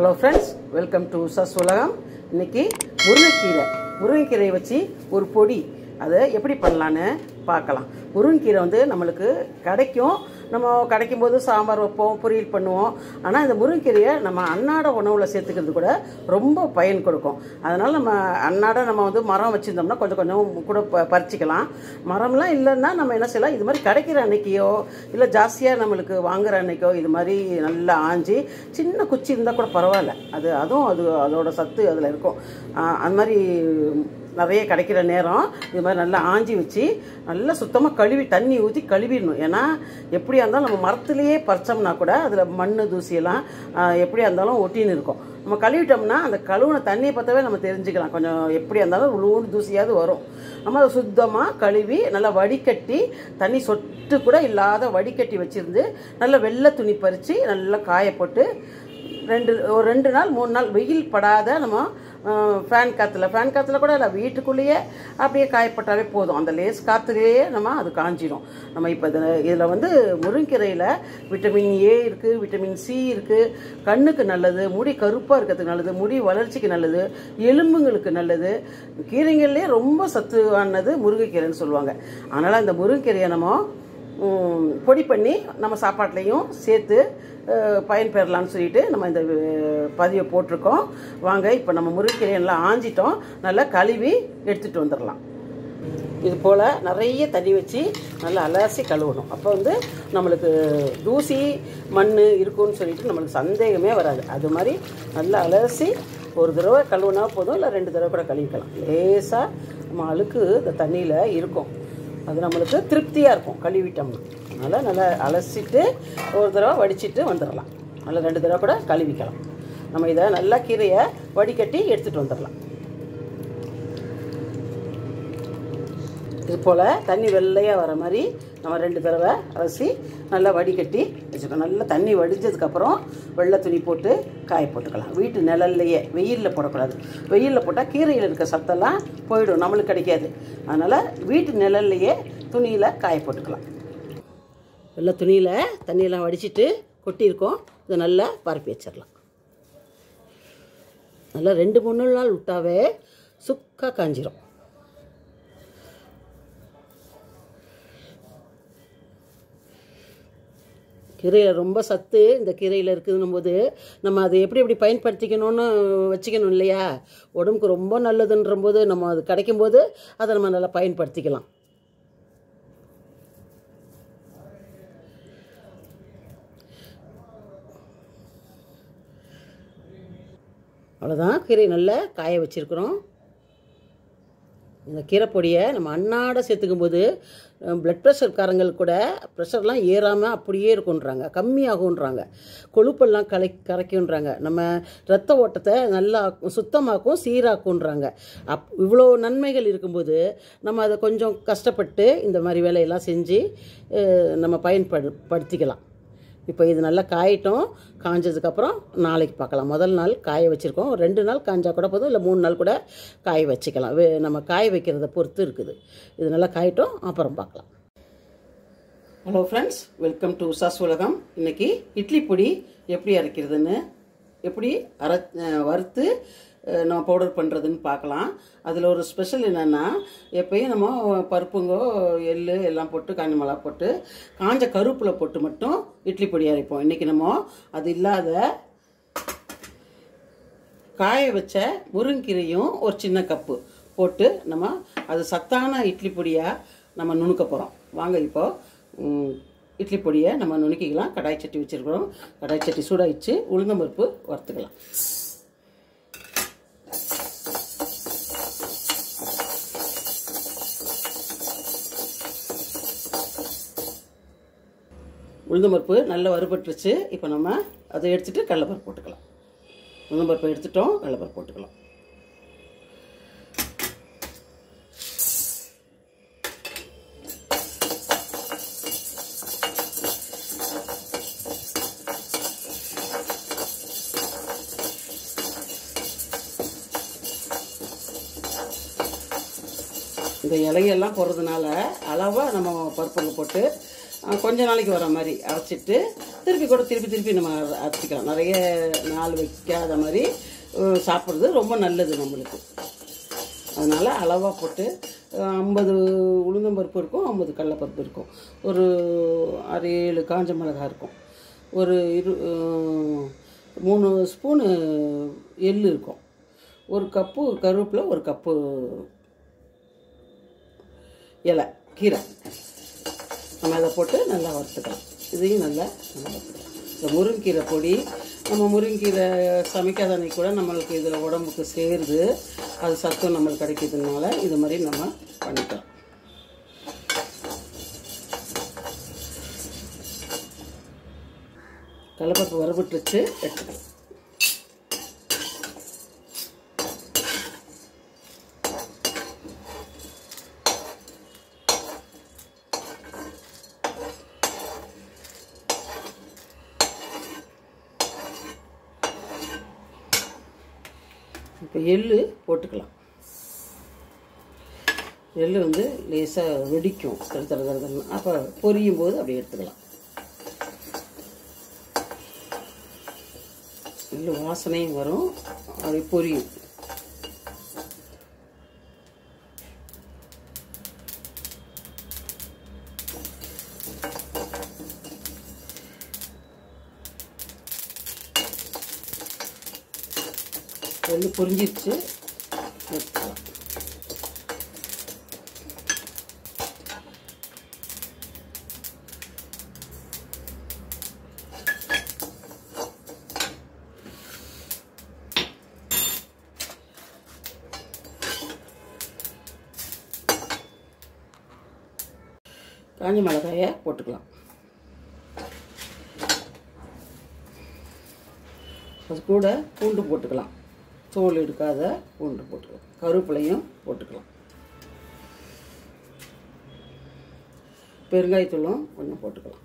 Hello friends welcome to சஸ் உலகம் இன்னைக்கு முருங்கைக்கீரை முருங்கைக்கீரையை வச்சு ஒரு பொடி அதை எப்படி பண்ணலான்னு பார்க்கலாம் முருங்கைக்கீரை வந்து நம்மளுக்கு கிடைக்கும் நம்ம கிடைக்கும் போது சாம்பார் வைப்போம் பொரியல் பண்ணுவோம் ஆனால் இந்த முருங்கைக்கீரையை நம்ம அன்னாட உணவில் சேர்த்துக்கிறது கூட ரொம்ப பயன் கொடுக்கும் அதனால் நம்ம அன்னாட நம்ம வந்து மரம் வச்சுருந்தோம்னா கொஞ்சம் கொஞ்சம் கூட ப பறிச்சிக்கலாம் மரம்லாம் இல்லைன்னா நம்ம என்ன செய்யலாம் இது மாதிரி கிடைக்கிற அன்னைக்கையோ இல்லை ஜாஸ்தியாக நம்மளுக்கு வாங்குற அன்னைக்கோ இது மாதிரி நல்லா ஆஞ்சி சின்ன குச்சி இருந்தால் கூட பரவாயில்ல அது அதுவும் அது அதோட சத்து அதில் இருக்கும் ஆஹ் அந்த மாதிரி நிறைய கிடைக்கிற நேரம் இது மாதிரி நல்லா ஆஞ்சி வச்சு நல்லா சுத்தமாக கழுவி தண்ணி ஊற்றி கழுவிடணும் ஏன்னா எப்படியா இருந்தாலும் நம்ம மரத்துலேயே பறிச்சோம்னா கூட அதில் மண் தூசியெல்லாம் ஆஹ் எப்படியா இருந்தாலும் ஒட்டின்னு இருக்கும் நம்ம கழுவிட்டோம்னா அந்த கழுவுன தண்ணியை பார்த்தாவே நம்ம தெரிஞ்சுக்கலாம் கொஞ்சம் எப்படியா இருந்தாலும் உழுவுண்டு தூசியாவது வரும் நம்ம அதை சுத்தமாக கழுவி நல்லா வடிகட்டி தண்ணி சொட்டு கூட இல்லாத வடிகட்டி வச்சுருந்து நல்லா வெள்ளை துணி பறித்து நல்லா காய போட்டு ரெண்டு ஒரு ரெண்டு நாள் மூணு நாள் வெயில் படாத நம்ம ஃபேன் காற்றுல ஃபேன் காற்றுல கூட இல்லை வீட்டுக்குள்ளேயே அப்படியே காயப்பட்டாவே போதும் அந்த லேஸ் காற்றுலேயே நம்ம அது காஞ்சிடும் நம்ம இப்போ இதில் இதில் வந்து முருங்கீரையில் விட்டமின் ஏ இருக்குது விட்டமின் சி இருக்குது கண்ணுக்கு நல்லது முடி கருப்பாக இருக்கிறதுக்கு நல்லது முடி வளர்ச்சிக்கு நல்லது எலும்புங்களுக்கு நல்லது கீரைங்கள்லேயே ரொம்ப சத்துவானது முருங்கைக்கீரைன்னு சொல்லுவாங்க அதனால் அந்த முருங்கைக்கீரையை நம்ம ம், பொடி பண்ணி நம்ம சாப்பாட்லேயும் சேர்த்து அஹ், பயன்பெறலாம்னு சொல்லிட்டு நம்ம இந்த அஹ், பதிவை போட்டிருக்கோம் வாங்க இப்போ நம்ம முருங்கைக்கீரை எல்லாம் ஆஞ்சிட்டோம் நல்லா கழுவி எடுத்துகிட்டு வந்துடலாம் இது போல் நிறைய தண்ணி வச்சு நல்லா அலசி கழுவணும் அப்போ வந்து நம்மளுக்கு தூசி மண் இருக்கும்னு சொல்லிட்டு நம்மளுக்கு சந்தேகமே வராது அது மாதிரி நல்லா அலசி ஒரு தடவை கழுவுனா போதும் இல்லை ரெண்டு தடவை கூட கழுவிக்கலாம் லேசாக நம்ம அழுக்கு இந்த தண்ணியில் இருக்கும் அது நம்மளுக்கு திருப்தியாக இருக்கும் கழுவிட்டோம்னா அதனால் நல்லா அலசிட்டு ஒரு தடவை வடிச்சிட்டு வந்துடலாம் நல்லா ரெண்டு தடவை கூட கழுவிக்கலாம் நம்ம இதை நல்லா கீரையை வடிகட்டி எடுத்துகிட்டு வந்துடலாம் இது போல் தண்ணி வெள்ளையாக வர மாதிரி நம்ம ரெண்டு தடவை அலசி நல்லா வடிகட்டி வச்சுக்கணும் நல்லா தண்ணி வடிஞ்சதுக்கப்புறம் வெள்ளை துணி போட்டு காய போட்டுக்கலாம் வீட்டு நிழல்லையே வெயிலில் போடக்கூடாது வெயிலில் போட்டால் கீரையில் இருக்க சத்தெல்லாம் போயிடும் நம்மளுக்கு கிடைக்காது அதனால் வீட்டு நிழல்லையே துணியில் காய போட்டுக்கலாம் வெள்ளை துணியில் தண்ணியெல்லாம் வடிச்சிட்டு கொட்டியிருக்கோம் இதை நல்லா பரப்பி வச்சிடலாம் நல்லா ரெண்டு மூணு நாள் விட்டாவே சுக்காக காஞ்சிரும் கீரையில் ரொம்ப சத்து இந்த கீரையில் இருக்குதுன்னும் போது நம்ம அதை எப்படி எப்படி பயன்படுத்திக்கணும்னு வச்சுக்கணும் இல்லையா உடம்புக்கு ரொம்ப நல்லதுன்ற போது நம்ம அது கிடைக்கும் போது அதை நம்ம நல்லா பயன்படுத்திக்கலாம் அவ்வளோதான் கீரை நல்லா காய வச்சுருக்குறோம் இந்த கீரைப்பொடியை நம்ம அன்னாட சேர்த்துக்கும் போது ப்ளட் ப்ரெஷர்காரங்களுக்கு கூட ப்ரெஷர்லாம் ஏறாமல் அப்படியே இருக்குன்றாங்க கம்மியாகுன்றாங்க கொழுப்பெல்லாம் கலை கரைக்குன்றாங்க நம்ம ரத்த ஓட்டத்தை நல்லா சுத்தமாக்கும் சீராக்குன்றாங்க அப் இவ்வளோ நன்மைகள் இருக்கும்போது நம்ம அதை கொஞ்சம் கஷ்டப்பட்டு இந்த மாதிரி வேலையெல்லாம் செஞ்சு அஹ், நம்ம பயன்படு படுத்திக்கலாம் இப்போ இது நல்லா காயட்டும் காஞ்சதுக்கப்புறம் நாளைக்கு பார்க்கலாம் முதல் நாள் காய வச்சுருக்கோம் ரெண்டு நாள் காஞ்சா கூட போதும் இல்லை மூணு நாள் கூட காய வச்சுக்கலாம் வே- நம்ம காய வைக்கிறத பொறுத்து இருக்குது இது நல்லா காயட்டும் அப்புறம் பார்க்கலாம் hello friends welcome to Usha's உலகம் இன்னைக்கு இட்லி பொடி எப்படி அரைக்கிறதுன்னு எப்படி அரை அஹ் வறுத்து அஹ் நம்ம பவுடர் பண்ணுறதுன்னு பார்க்கலாம் அதில் ஒரு ஸ்பெஷல் என்னென்னா எப்பயும் நம்ம பருப்புங்கோ எள்ளு எல்லாம் போட்டு காஞ்ச மிளகா போட்டு காஞ்ச கருப்பில் போட்டு மட்டும் இட்லி பொடி அரைப்போம் இன்றைக்கி நம்ம அது இல்லாத காய வச்ச முருங்கீரையும் ஒரு சின்ன கப்பு போட்டு நம்ம அது சத்தான இட்லி பொடியாக நம்ம நுணுக்க போகிறோம் வாங்க இப்போ ம், இட்லி பொடியை நம்ம நுணுக்கிக்கலாம் கடாய் சட்டி வச்சுருக்கிறோம் கடாய் சட்டி சூடாயிடுச்சு உளுந்தம்பருப்பு வறுத்துக்கலாம் உளுந்தம்பருப்பு நல்லா வறுபட்டுருச்சு இப்போ நம்ம அதை எடுத்துட்டு கடலைப்பருப்பு போட்டுக்கலாம் உளுந்தம்பருப்பு எடுத்துட்டோம் கடலைப்பருப்பு போட்டுக்கலாம் இந்த இலையெல்லாம் போடுறதுனால அளவாக நம்ம பருப்புங்க போட்டு அஹ், கொஞ்ச நாளைக்கு வர மாதிரி அரைச்சிட்டு திருப்பி கூட திருப்பி திருப்பி நம்ம அரைச்சிக்கலாம் நிறைய நாள் வைக்காத மாதிரி அஹ், சாப்பிட்றது ரொம்ப நல்லது நம்மளுக்கு அதனால் அளவாக போட்டு அஹ், ஐம்பது உளுந்தம்பருப்பு இருக்கும் ஐம்பது கடலப்பருப்பு இருக்கும் ஒரு ஆறு ஏழு காஞ்ச மிளகாய் இருக்கும் ஒரு இரு அஹ், மூணு ஸ்பூனு எள் இருக்கும் ஒரு கப்பு கருவேப்பிலை ஒரு கப்பு இலை கீரை நம்ம அதை போட்டு நல்லா வறுத்துக்கலாம் இதையும் நல்லா நம்ம வறுத்துக்கலாம் இந்த முருங்கீரை பொடி நம்ம முருங்கீரை சமைக்காத அன்னைக்கு கூட நம்மளுக்கு இதில் உடம்புக்கு சேருது அது சத்தம் நம்மளுக்கு கிடைக்கிறதுனால இது மாதிரி நம்ம பண்ணிக்கலாம் கடலப்பருப்பு வறுபட்டுருச்சு எடுத்துக்கலாம் இப்போ எள்ளு போட்டுக்கலாம் எள்ளு வந்து லேசாக வெடிக்கும் தர தர தர தரன்னு அப்போ பொரியும் போது அப்படியே எடுத்துக்கலாம் எள்ளு வாசனையும் வரும் அப்படியே பொரியும் எள்ளு பொரிஞ்சிருச்சு எடுத்துக்கலாம் காஞ்ச மிளகாயை போட்டுக்கலாம் அது கூட பூண்டு போட்டுக்கலாம் தோல் எடுக்காத பூண்டு போட்டுக்கலாம் கருவேப்பிலையும் போட்டுக்கலாம் பெருங்காயத்தூளும் கொஞ்சம் போட்டுக்கலாம்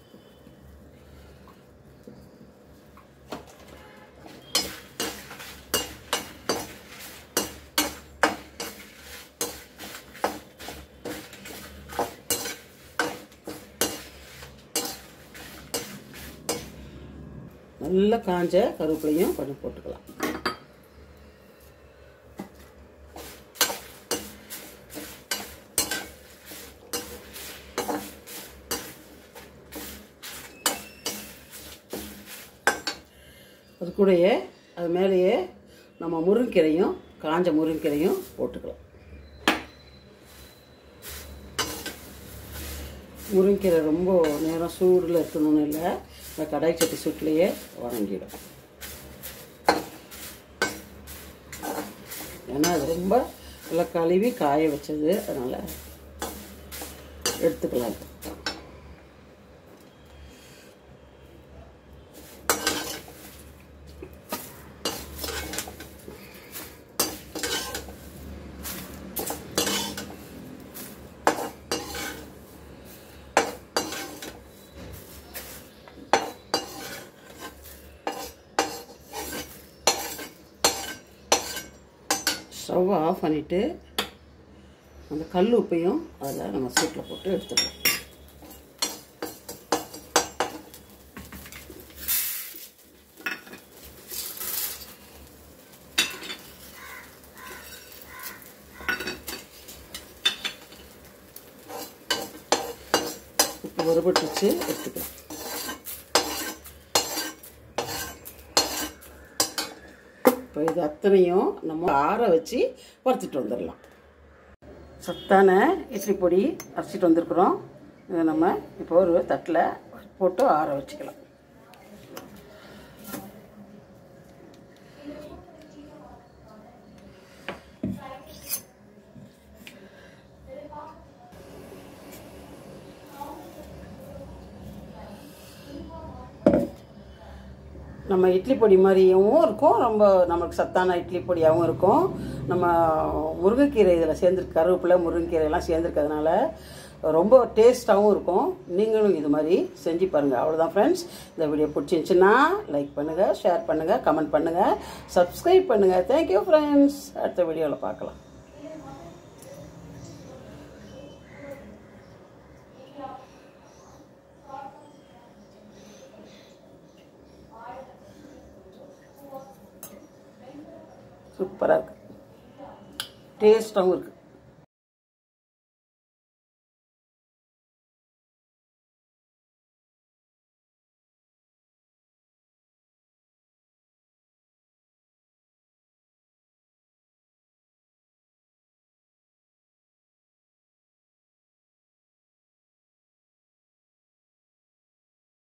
நல்லா காஞ்ச கருவேப்பிலையும் கொஞ்சம் போட்டுக்கலாம் அது கூடயே அது மேலேயே நம்ம முருங்கீரையும் காஞ்ச முருங்கீரையும் போட்டுக்கலாம் முருங்கீரை ரொம்ப நேரம் சூடில் இருக்கணும்னு இல்லை இந்த கடாய் சட்டி சூட்லேயே வணங்கிடும் ஏன்னா அது ரொம்ப நல்லா கழுவி காய வச்சது அதனால் எடுத்துக்கலாம் இப்போ. ஸ்டவ் ஆஃப் பண்ணிவிட்டு அந்த கல் உப்பையும் அதில் நம்ம சூட்டில் போட்டு எடுத்துக்கலாம் உப்பு வறுபட்டுச்சு எடுத்துக்கலாம் இப்போ இது அத்தனையும் நம்ம ஆற வச்சு வறுத்துட்டு வந்துடலாம் சத்தான இட்லி பொடி அரைச்சிட்டு வந்திருக்கிறோம் இதை நம்ம இப்போ ஒரு தட்டில் போட்டு ஆற வச்சுக்கலாம் நம்ம இட்லி பொடி மாதிரியும் இருக்கும் ரொம்ப நமக்கு சத்தான இட்லி பொடியாகவும் இருக்கும் நம்ம முருங்கைக்கீரை இதில் சேர்ந்துருக்கு கருவேப்பிலை முருங்கைக்கீரை எல்லாம் சேர்ந்துருக்கிறதுனால ரொம்ப டேஸ்ட்டாகவும் இருக்கும் நீங்களும் இது மாதிரி செஞ்சு பாருங்கள் அவ்வளோதான் ஃப்ரெண்ட்ஸ் இந்த வீடியோ பிடிச்சிருந்துச்சுன்னா லைக் பண்ணுங்கள் ஷேர் பண்ணுங்கள் கமெண்ட் பண்ணுங்கள் சப்ஸ்கிரைப் பண்ணுங்கள் தேங்க்யூ ஃப்ரெண்ட்ஸ் அடுத்த வீடியோவில் பார்க்கலாம் சூப்பராக இருக்குது டேஸ்ட்டாகவும் இருக்குது